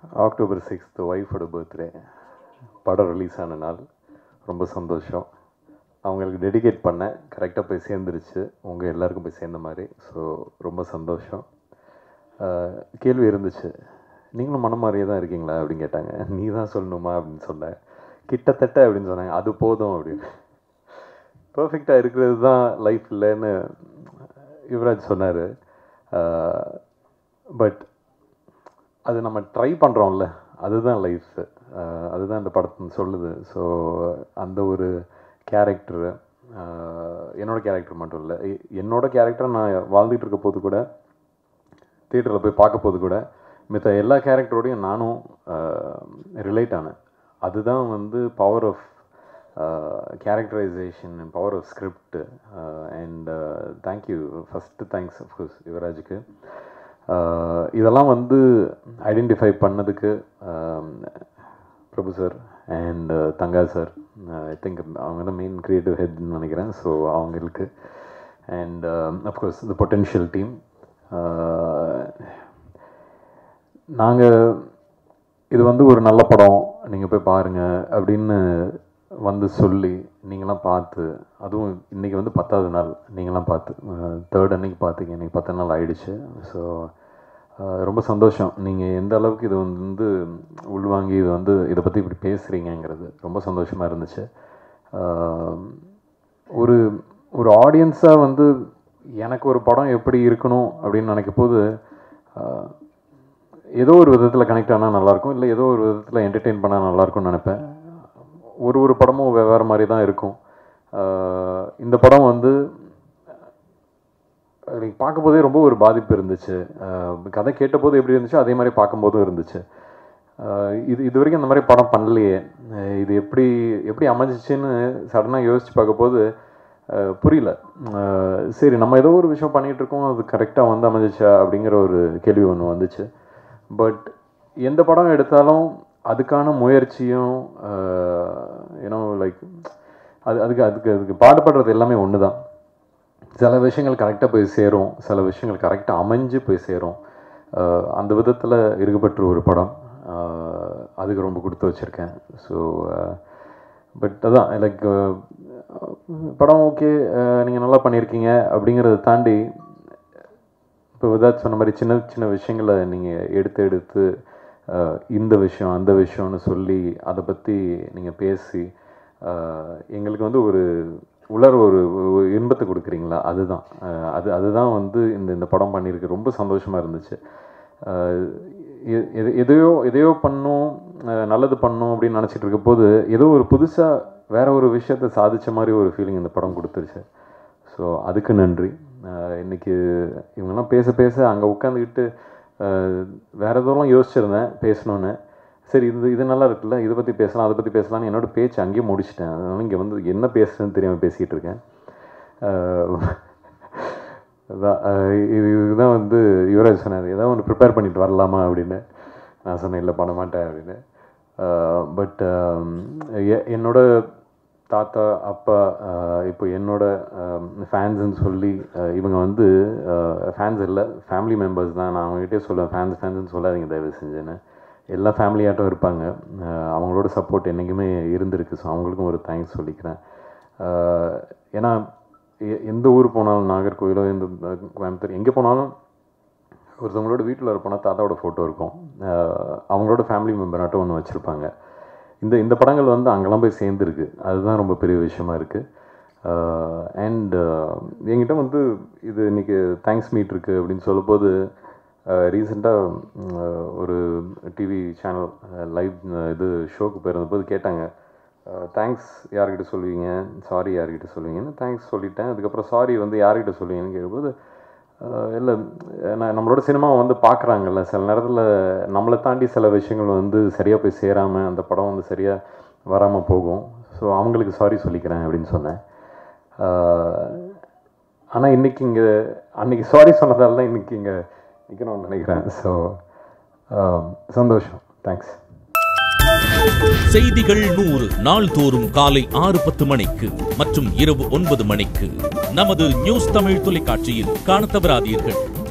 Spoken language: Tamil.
அக்டோபர் சிக்ஸ்த் ஒய்ஃபோட பர்த்டே படம் ரிலீஸ் ஆன நாள் ரொம்ப சந்தோஷம் அவங்களுக்கு டெடிகேட் பண்ணேன் கரெக்டாக போய் சேர்ந்துருச்சு உங்கள் எல்லாருக்கும் போய் சேர்ந்த மாதிரி ஸோ ரொம்ப சந்தோஷம் ஆஹ் கேள்வி இருந்துச்சு நீங்களும் மனம் மாதிரியே தான் இருக்கீங்களா அப்படின்னு கேட்டாங்க நீ தான் சொல்லணுமா அப்படின்னு சொன்னேன் கிட்டத்தட்ட அப்படின்னு சொன்னாங்க அது போதும் அப்படின்னு பர்ஃபெக்டாக இருக்கிறது தான் லைஃப் இல்லைன்னு யுவராஜ் சொன்னார் பட் அது நம்ம ட்ரை பண்ணுறோம்ல அதுதான் லைஃப் அதுதான் இந்த படத்தை சொல்லுது ஸோ அந்த ஒரு கேரக்டரு என்னோட கேரக்டர் மட்டும் இல்லை எ- என்னோட கேரக்டர் நான் வாழ்ந்துட்டு இருக்க போது கூட தியேட்டரில் போய் பார்க்க போது கூட மித்த எல்லா கேரக்டரோடையும் நானும் ரிலேட் ஆனேன் அதுதான் வந்து power of characterization and power of script and thank you first thanks of course யுவராஜுக்கு ஆஹ் இதெல்லாம் வந்து ஐடென்டிஃபை பண்ணதுக்கு ஆம், Prabhu sir and Thanga sir I think அவங்க தான் மெயின் க்ரியேட்டிவ் ஹெட்னு நினைக்கிறேன் ஸோ அவங்களுக்கு and of course the potential team நாங்கள் இது வந்து ஒரு நல்ல படம் நீங்கள் போய் பாருங்கள் அப்படின்னு வந்து சொல்லி நீங்களாம் பார்த்து அதுவும் இன்றைக்கி வந்து பத்தாவது நாள் நீங்களாம் பார்த்து தேர்ட் அன்னைக்கு பார்த்தீங்க இன்றைக்கி பத்து நாள் ஆயிடுச்சு ஸோ ரொம்ப சந்தோஷம் நீங்கள் எந்த அளவுக்கு இது வந்து உள்வாங்கி இது வந்து இதை பற்றி இப்படி பேசுகிறீங்கங்கிறது ரொம்ப சந்தோஷமாக இருந்துச்சு ஆஹ் ஒரு ஒரு ஆடியன்ஸாக வந்து எனக்கு ஒரு படம் எப்படி இருக்கணும் அப்படின்னு நினைக்கும் போது ஆஹ் ஏதோ ஒரு விதத்தில் கனெக்ட் ஆனால் நல்லாயிருக்கும் இல்லை ஏதோ ஒரு விதத்தில் என்டர்டெயின் பண்ணால் நல்லாயிருக்கும்னு நினைப்பேன் ஒரு ஒரு படமும் வெவ்வேறு மாதிரி தான் இருக்கும் ஆஹ் இந்த படம் வந்து எனக்கு பார்க்கும்போதே ரொம்ப ஒரு பாதிப்பு இருந்துச்சு ஆஹ் கதை கேட்டபோது எப்படி இருந்துச்சோ அதே மாதிரி பார்க்கும்போதும் இருந்துச்சு ஆஹ் இது இது வரைக்கும் அந்த மாதிரி படம் பண்ணலையே ஆஹ் இது எப்படி எப்படி அமைஞ்சிச்சுன்னு சடனாக யோசிச்சு பார்க்கும்போது ஆஹ் புரியல ஆஹ் சரி நம்ம ஏதோ ஒரு விஷயம் பண்ணிகிட்டு இருக்கோம் அது கரெக்டாக வந்து அமைஞ்சிச்சா அப்படிங்கிற ஒரு கேள்வி ஒன்று வந்துச்சு பட் எந்த படம் எடுத்தாலும் அதுக்கான முயற்சியும் ஏன்னோ லைக் அது அதுக்கு அதுக்கு அதுக்கு பாடுபடுறது எல்லாமே ஒன்று தான் சில விஷயங்கள் கரெக்டாக போய் சேரும் சில விஷயங்கள் கரெக்டாக அமைஞ்சு போய் சேரும் அஹ் அந்த விதத்தில் இருக்கப்பட்ட ஒரு படம் அஹ் அதுக்கு ரொம்ப கொடுத்து வச்சுருக்கேன் ஸோ பட் அதான் லைக் படம் ஓகே நீங்கள் நல்லா பண்ணியிருக்கீங்க அப்படிங்கிறத தாண்டி இப்போ விதாத் சொன்ன மாதிரி சின்ன சின்ன விஷயங்களை நீங்கள் எடுத்து எடுத்து அஹ், இந்த விஷயம் அந்த விஷயம்னு சொல்லி அதை பற்றி நீங்கள் பேசி அஹ், எங்களுக்கு வந்து ஒரு உலர் ஒரு ஒரு இன்பத்தை கொடுக்குறீங்களா அதுதான் அஹ், அது அதுதான் வந்து இந்த இந்த படம் பண்ணியிருக்கு ரொம்ப சந்தோஷமாக இருந்துச்சு அஹ், எ- எது எதையோ எதையோ பண்ணும் அஹ், நல்லது பண்ணும் அப்படின்னு நினச்சிட்டு இருக்க போது ஏதோ ஒரு புதுசாக வேற ஒரு விஷயத்தை சாதிச்ச மாதிரி ஒரு ஃபீலிங் இந்த படம் கொடுத்துருச்சு ஸோ அதுக்கு நன்றி அஹ் இன்னைக்கு இவங்கெல்லாம் பேச பேச அங்கே உட்காந்துக்கிட்டு வேற எதோலாம் யோசிச்சிருந்தேன் பேசணுன்னு சரி இது இது நல்லா இருக்குல்ல இதை பற்றி பேசலாம் அதை பற்றி பேசலாம்னு என்னோட பேச்சு அங்கேயே முடிச்சிட்டேன் அதனால இங்கே வந்து என்ன பேசுறதுன்னு தெரியாமல் பேசிகிட்டு இருக்கேன் அஹ் அதான் அஹ் இது இதுதான் வந்து யுவராஜ் சொன்னார் ஏதாவது ஒன்று ப்ரிப்பேர் பண்ணிட்டு வரலாமா அப்படின்னு நான் சொன்னேன் இல்லை பண்ண மாட்டேன் அப்படின்னு பட் என்னோட தாத்தா அப்பா அஹ் இப்போ என்னோட ஃபேன்ஸுன்னு சொல்லி அஹ் இவங்க வந்து ஃபேன்ஸ் இல்லை ஃபேமிலி மெம்பர்ஸ் தான் நான் அவங்ககிட்டே சொல்லுவேன் ஃபேன்ஸ் ஃபேன்ஸ்னு சொல்லாதீங்க தயவு செஞ்சுன்னு எல்லா ஃபேமிலியாட்டும் இருப்பாங்க அஹ் அவங்களோட சப்போர்ட் என்றைக்குமே இருந்திருக்கு ஸோ அவங்களுக்கும் ஒரு தேங்க்ஸ் சொல்லிக்கிறேன் அஹ் ஏன்னா எ- எந்த ஊர் போனாலும் நாகர்கோவிலோ எந்த அஹ் கோயம்புத்தூர் எங்கே போனாலும் ஒருத்தவங்களோட வீட்டில் இருப்போனா தாத்தாவோட ஃபோட்டோ இருக்கும் அஹ் அவங்களோட ஃபேமிலி மெம்பராட்டம் ஒன்று வச்சுருப்பாங்க இந்த இந்த படங்கள் வந்து அங்கெல்லாம் போய் சேர்ந்துருக்கு அதுதான் ரொம்ப பெரிய விஷயமா இருக்குது அண்ட் என்கிட்ட வந்து இது இன்னைக்கு தேங்க்ஸ் மீட் இருக்கு அப்படின்னு சொல்லும்போது ரீசெண்டாக ஒரு டிவி சேனல் லைவ் இது ஷோக்கு போயிருந்தபோது கேட்டாங்க தேங்க்ஸ் யார்கிட்ட சொல்லுவீங்க சாரி யார்கிட்ட சொல்லுவீங்கன்னு தேங்க்ஸ் சொல்லிட்டேன் அதுக்கப்புறம் சாரி வந்து யார்கிட்ட சொல்லுவீங்கன்னு கேட்கும்போது இல்லை நம்மளோட சினிமாவை வந்து பார்க்குறாங்கல்ல சில நேரத்தில் நம்மளை தாண்டி சில விஷயங்கள் வந்து சரியாக போய் சேராமல் அந்த படம் வந்து சரியாக வராமல் போகும் ஸோ அவங்களுக்கு சாரி சொல்லிக்கிறேன் அப்படின்னு சொன்னேன் ஆனால் இன்னைக்கு இங்கே அன்னைக்கு சாரி சொன்னதால தான் இன்னைக்கு இங்கே நிற்கணும்னு நினைக்கிறேன் ஸோ சந்தோஷம் தேங்க்ஸ் செய்திகள் நூறு நாள்தோறும் காலை ஆறு பத்து மணிக்கு மற்றும் இரவு ஒன்பது மணிக்கு நமது நியூஸ் தமிழ் தொலைக்காட்சியில் காணத் தவறாதீர்கள்